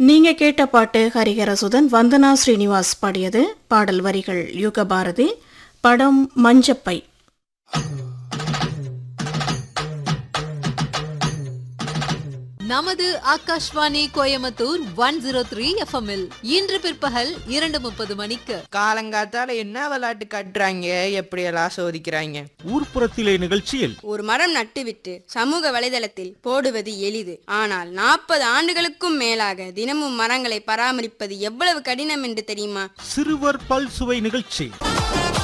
நீங்க கேட்ட பாட்டு ஹரிஹரசுதன் வந்தனா ஸ்ரீனிவாஸ் பாடியது பாடல் வரிகள் யுகபாரதி படம் மஞ்சப்பை நமது Akashvani Coimbatore one zero three எஃப்எம்இல் இன்று பிற்பகல் இரண்டு முப்பது மணிக்கு காலங்காத்தால என்ன விளையாட்டு கட்டுறாங்க எப்படியெல்லாம் சோதிக்கிறாங்க ஊர்ப்புறத்திலே நிகழ்ச்சியில் ஒரு மரம் நட்டுவிட்டு சமூக வலைதளத்தில் போடுவது எளிது ஆனால் நாற்பது ஆண்டுகளுக்கும் மேலாக தினமும் மரங்களை பராமரிப்பது எவ்வளவு கடினம் என்று தெரியுமா சிறுவர் பல்சுவை நிகழ்ச்சி